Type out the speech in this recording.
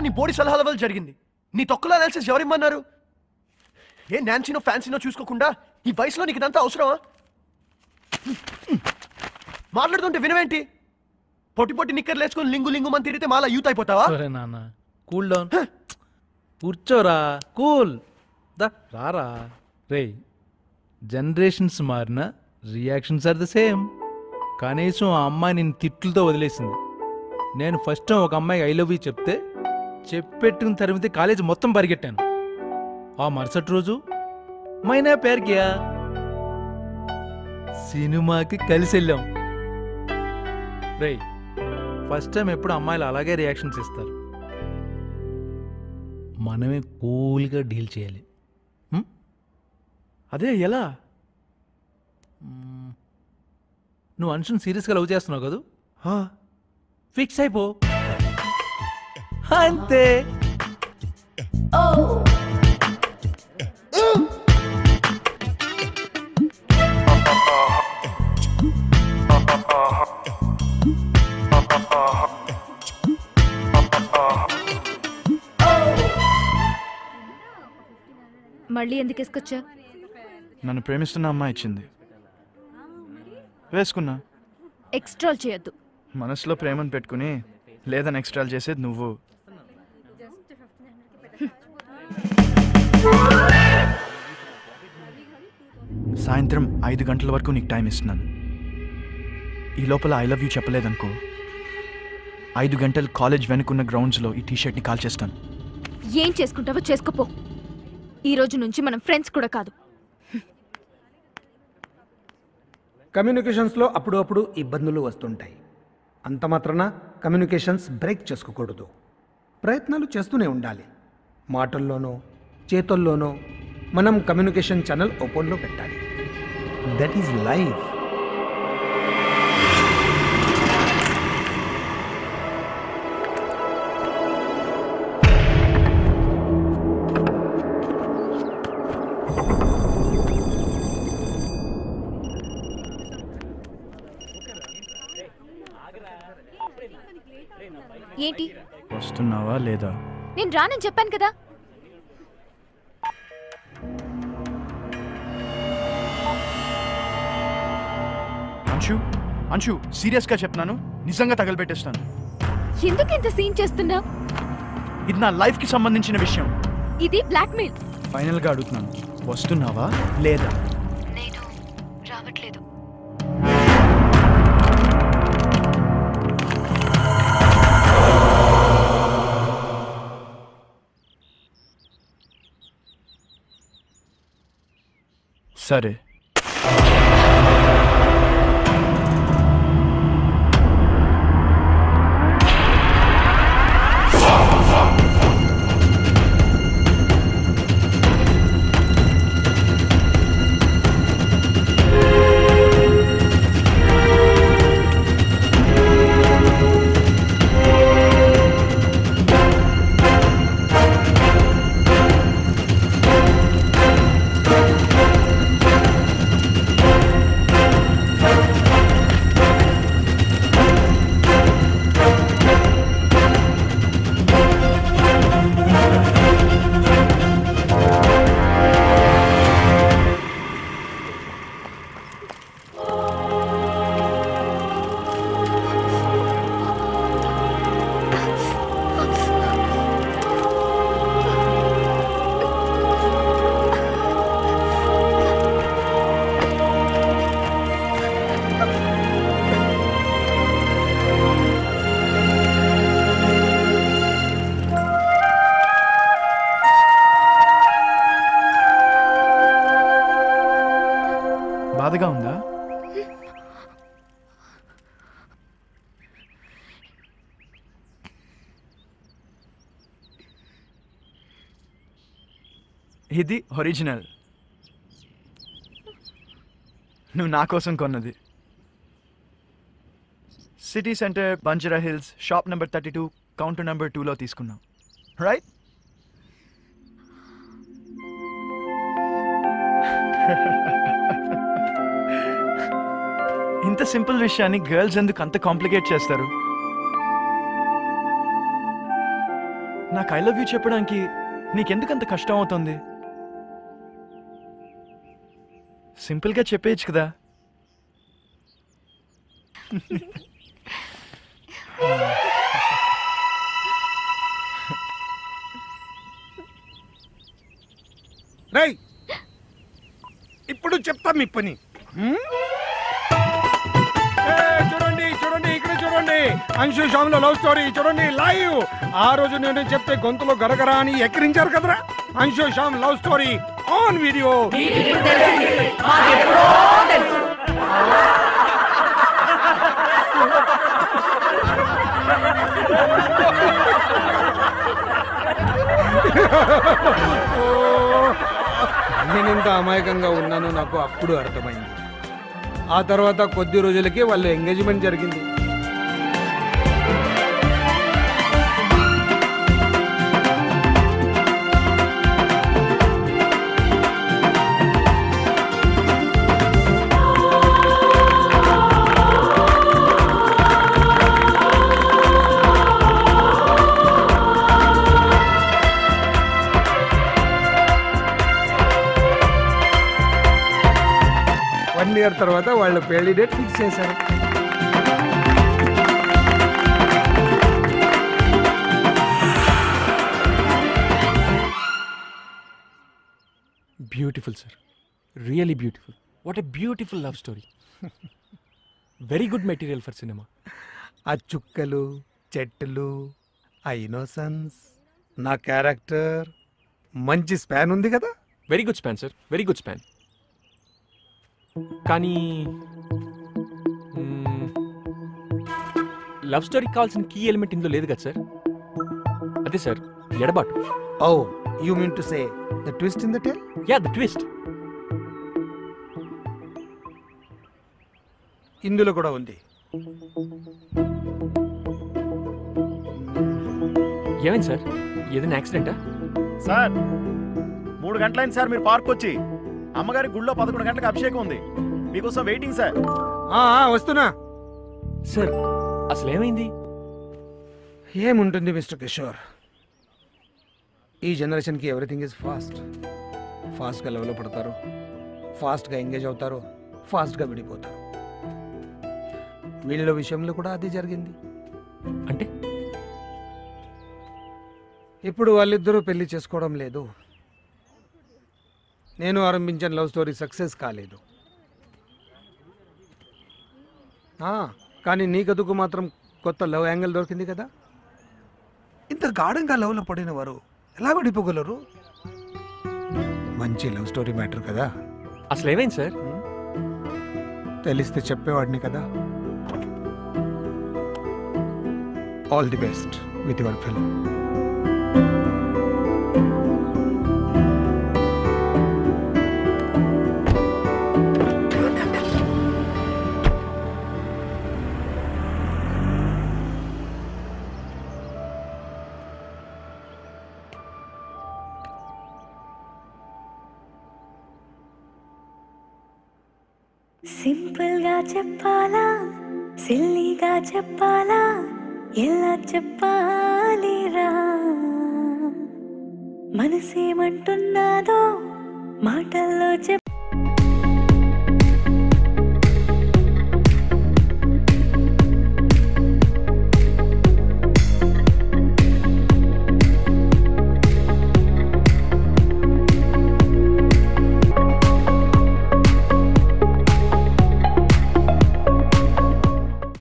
నీ బోడి సలహాల వల్ల జరిగింది నీ తొక్కలో అనాలిసిస్ ఎవరిమ్మన్నారు ఏ నాన్సీనో ఫ్యాన్సీనో చూసుకోకుండా ఈ వయసులో నీకు ఇదంతా అవసరమా మాట్లాడుతుంటే వినవేంటి పొట్టి పొట్టి నిక్కర్లు వేసుకొని లింగు లింగు మంది తిరిగితే మాలా యూత్ అయిపోతావా సరే నాన్న కూల్ డౌన్ కూర్చోరా కూల్ దా రారా రే జనరేషన్స్ మారిన రియాక్షన్స్ ఆర్ ద సేమ్ కనీసం ఆ అమ్మాయి నేను తిట్లతో వదిలేసింది నేను ఫస్ట్ టైం ఒక అమ్మాయికి ఐ లవ్ యూ చెప్తే చెప్పెట్టుకుని తరిమితే కాలేజ్ మొత్తం పరిగెట్టాను ఆ మరుసటి రోజు మైనా పేరు కియా సినిమాకి కలిసి వెళ్ళాం రేయ్ ఫస్ట్ టైం ఎప్పుడు అమ్మాయిలు అలాగే రియాక్షన్స్ ఇస్తారు మనమే కూల్గా డీల్ చేయాలి హ్మ్? అదే ఎలా మ్మ్. నువ్వు అనుషుని సీరియస్గా లవ్ చేస్తున్నావు కదా ఫిక్స్ అయిపో అంతే మళ్ళీ ఎందుకు వేసుకొచ్చా నన్ను ప్రేమిస్తున్న అమ్మాయి ఇచ్చింది వేసుకున్నా ఎక్స్ట్రాల్ చేయొద్దు మనసులో ప్రేమను పెట్టుకుని లేదని ఎక్స్ట్రాల్ చేసేది నువ్వు సాయంత్రం ఐదు గంటల వరకు నీకు టైం ఇస్తున్నాను ఈ లోపల ఐ లవ్ యూ చెప్పలేదనుకో ఐదు గంటలు కాలేజ్ వెనుకున్న గ్రౌండ్స్లో ఈ టీషర్ట్ని కాల్ చేస్తాను ఏం చేసుకుంటావో చేసుకోపో ఈ రోజు నుంచి మనం ఫ్రెండ్స్ కూడా కాదు కమ్యూనికేషన్స్లో అప్పుడప్పుడు ఇబ్బందులు వస్తుంటాయి అంత మాత్రాన కమ్యూనికేషన్స్ బ్రేక్ చేసుకోకూడదు ప్రయత్నాలు చేస్తూనే ఉండాలి మాటల్లోనో చేతుల్లోనో మనం కమ్యూనికేషన్ ఛానల్ ఓపెన్లో పెట్టాలి దట్ ఈజ్ లైఫ్ ఏంటి వస్తున్నావా లేదా నేను రానని చెప్పాను కదా అంశు అంశు సీరియస్గా చెప్తున్నాను నిజంగా తగలబెట్టేస్తాను ఎందుకు ఇంత సీన్ చేస్తున్నావు ఇది నా లైఫ్కి సంబంధించిన విషయం ఇది బ్లాక్మెయిల్ ఫైనల్గా అడుగుతున్నాను వస్తున్నావా లేదా నేను రావట్లేదు సరే బాధగా ఉందా ఇది ఒరిజినల్ నువ్వు నా కోసం కొన్నది city centre Banjara hills shop number thirty two counter number టూలో తీసుకున్నాం రైట్ ఇంత సింపుల్ విషయాన్ని గర్ల్స్ ఎందుకు అంత కాంప్లికేట్ చేస్తారు నాకు ఐ లవ్ యూ చెప్పడానికి నీకెందుకంత కష్టం అవుతుంది సింపుల్గా చెప్పేయచ్చు కదా రై ఇప్పుడు చెప్తా మీ పని హ్మ్? ఏ, చూడండి చూడండి ఇక్కడ చూడండి అంశు శ్యామ్ల లవ్ స్టోరీ చూడండి లైవ్ ఆ రోజు నేను చెప్తే గొంతులో గరగరా అని ఎక్కిరించారు కదరా Anshu Shyam love story on video నేనెంత అమాయకంగా ఉన్నానో నాకు అప్పుడు అర్థమైంది ఆ తర్వాత కొద్ది రోజులకి వాళ్ళ ఎంగేజ్మెంట్ జరిగింది వన్ ఇయర్ తర్వాత వాళ్ళ పెళ్లి డేట్ ఫిక్స్ చేశారు beautiful sir really beautiful what a beautiful love story very good material for సినిమా ఆ చుక్కలు చెట్టులు ఆ ఇన్నోసెన్స్ నా క్యారెక్టర్ మంచి స్పాన్ ఉంది కదా very good span sir very good span కానీ లవ్ స్టోరీకి కావాల్సిన కీ ఎలిమెంట్ ఇందులో లేదు కదా సార్ అదే సార్ ఎడబాటు oh you mean to say the twist in the tale yeah the twist ఇందులో కూడా ఉంది ఏమైంది సార్ ఏదైనా యాక్సిడెంటా సార్ మూడు గంటలైంది సార్ మీరు పార్క్ వచ్చి అమ్మగారి గుళ్ళో పదకొండు గంటలకు అభిషేకం ఉంది మీకోసం వెయిటింగ్ సార్ ఆ, ఆ, వస్తున్నా సార్ అసలు ఏమైంది ఏముంటుంది మిస్టర్ కిషోర్ ఈ జనరేషన్కి ఎవ్రీథింగ్ ఈజ్ ఫాస్ట్ ఫాస్ట్గా లెవెల్లో పడతారు ఫాస్ట్గా ఎంగేజ్ అవుతారు ఫాస్ట్గా విడిపోతారు వీళ్ళ విషయంలో కూడా అది జరిగింది అంటే ఇప్పుడు వాళ్ళిద్దరూ పెళ్లి చేసుకోవడం లేదు నేను ఆరంభించిన లవ్ స్టోరీ సక్సెస్ కాలేదు ఆ, కానీ నీ గదుకు మాత్రం కొత్త లవ్ యాంగిల్ దొరికింది కదా ఇంత గాఢంగా లవ్లో పడిన వారు ఎలా విడిపోగలరు మంచి లవ్ స్టోరీ మ్యాటర్ కదా అసలు ఏమైంది సార్ తెలిస్తే చెప్పేవాడిని కదా all the best with your film simple గా చెప్పాలా సిల్లీగా చెప్పాలా ఎలా చెప్పాలిరా మనసేమంటున్నాదో మాటల్లో చెప్